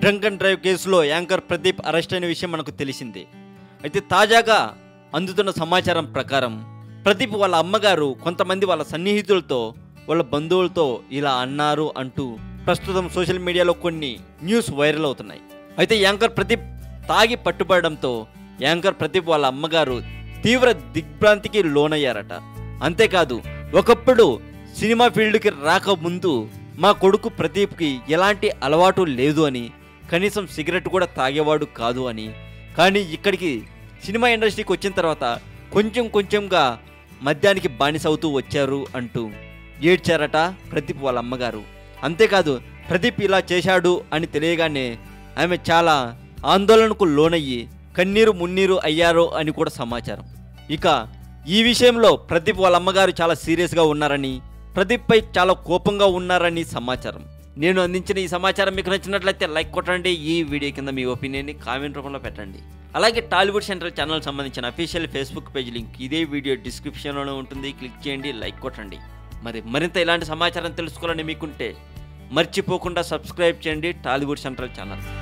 drunk and drive కేసులో anchor Pradeep arrest అయిన విషయం మనకు తెలిసిందే అయితే తాజాగా అందుతున్న సమాచారం ప్రకారం ప్రదీప్ వాళ్ళ అమ్మగారు కొంతమంది వాళ్ళ సన్నిహితులతో వాళ్ళ బంధువులతో ఇలా అన్నారు అంటూ ప్రస్తుతం సోషల్ మీడియాలో కొన్ని న్యూస్ వైరల్ అవుతున్నాయి అయితే యాంకర్ ప్రదీప్ తాగి పట్టుబడడంతో యాంకర్ ప్రదీప్ వాళ్ళ అమ్మగారు తీవ్ర దిగ్భ్రాంతికి లోనయ్యారట అంతేకాదు ఒకప్పుడు సినిమా ఫీల్డ్కి రాకముందు మా కొడుకు ప్రదీప్కి ఎలాంటి అలవాటు లేదు అని కనీసం సిగరెట్ కూడా తాగేవాడు కాదు అని కానీ ఇక్కడికి సినిమా ఇండస్ట్రీకి వచ్చిన తర్వాత కొంచెం కొంచెంగా మద్యానికి బానిసవుతూ వచ్చారు అంటూ ఏడ్చారట ప్రదీప్ వాళ్ళ అమ్మగారు అంతేకాదు ప్రదీప్ ఇలా చేశాడు అని తెలియగానే ఆమె చాలా ఆందోళనకు లోనయ్యి కన్నీరు మున్నీరు అయ్యారు అని కూడా సమాచారం ఇక ఈ విషయంలో ప్రదీప్ వాళ్ళ అమ్మగారు చాలా సీరియస్గా ఉన్నారని ప్రదీప్పై చాలా కోపంగా ఉన్నారని సమాచారం నేను అందించిన ఈ సమాచారం మీకు నచ్చినట్లయితే లైక్ కొట్టండి ఈ వీడియో కింద మీ ఒపీనియన్ని కామెంట్ రూపంలో పెట్టండి అలాగే టాలీవుడ్ సెంట్రల్ ఛానల్ సంబంధించిన అఫీషియల్ ఫేస్బుక్ పేజ్ లింక్ ఇదే వీడియో డిస్క్రిప్షన్లోనే ఉంటుంది క్లిక్ చేయండి లైక్ కొట్టండి మరి మరింత ఇలాంటి సమాచారం తెలుసుకోవాలని మీకుంటే మర్చిపోకుండా సబ్స్క్రైబ్ చేయండి టాలీవుడ్ సెంట్రల్ ఛానల్